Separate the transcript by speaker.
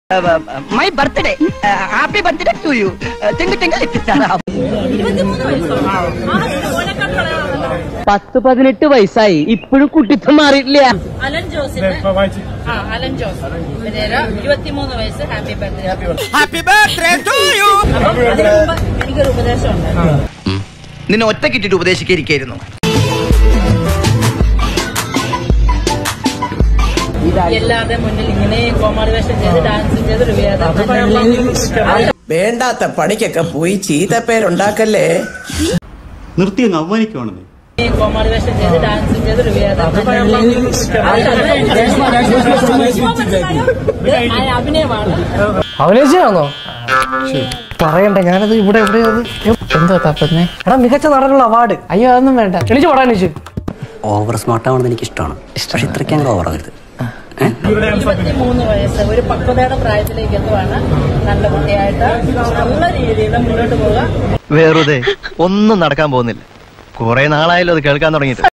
Speaker 1: my birthday happy birthday to you think think പത്ത് പതിനെട്ട് വയസ്സായി ഇപ്പോഴും കുട്ടിത്തം മാറിയിട്ടില്ല
Speaker 2: അലൻ ജോസിന് ആ അലൻ ജോസ് പെരേര ഇരുപത്തിമൂന്ന് വയസ്സ് happy birthday
Speaker 1: happy birthday to you
Speaker 2: അപ്പം അതിന് മുമ്പ് എനിക്കൊരു ഉപദേശം ഉണ്ട്
Speaker 1: നിന്നെ ഒറ്റക്കിട്ടിട്ട് ഉപദേശിക്കായിരിക്കായിരുന്നു
Speaker 2: എല്ലാവരുടെയും മുന്നിൽ ഇങ്ങനെ കോമാളി വേഷം ചെയ്ത് ഡാൻസ് ചെയ്ത് ഒരു വേദം
Speaker 3: വേണ്ടാത്ത പണിക്കൊക്കെ പോയി ചീത്തപ്പേരുണ്ടാക്കല്ലേ
Speaker 4: നിർത്തി അങ്ങ് അവമാനിക്കുവാണെന്നേ
Speaker 2: കോമാളി വേഷം ചെയ്ത് ഡാൻസ് ചെയ്ത് ഒരു വേദം അഭിനയമാണ്
Speaker 5: അഭിനയിച്ചാണോ പറയണ്ട ഞാനത് ഇവിടെ ഇവിടെ അത് എന്തോ തപ്പന്നെ എടാ മികച്ച നടനുള്ള അവാർഡ് അയ്യോ അതൊന്നും വേണ്ട എണീച്ച് പടാൻ എണീച്ച്
Speaker 6: ഓവർ സ്മാർട്ട് ആവണമെന്ന് എനിക്ക് ഇഷ്ടമാണ് പക്ഷെ ഇത്രയ്ക്ക് അങ്ങ് ഓവർ ആവരുത്
Speaker 2: ഇരുപത്തിമൂന്ന് വയസ്സ് ഒരു പക്വതയുടെ പ്രായത്തിലേക്ക് എത്തുവാണ് നല്ല കുട്ടിയായിട്ട് നല്ല രീതിയിൽ മുന്നോട്ട് പോവുക
Speaker 7: വെറുതെ ഒന്നും നടക്കാൻ പോകുന്നില്ല കുറെ നാളായല്ലോ അത് കേൾക്കാൻ തുടങ്ങിയിട്ട്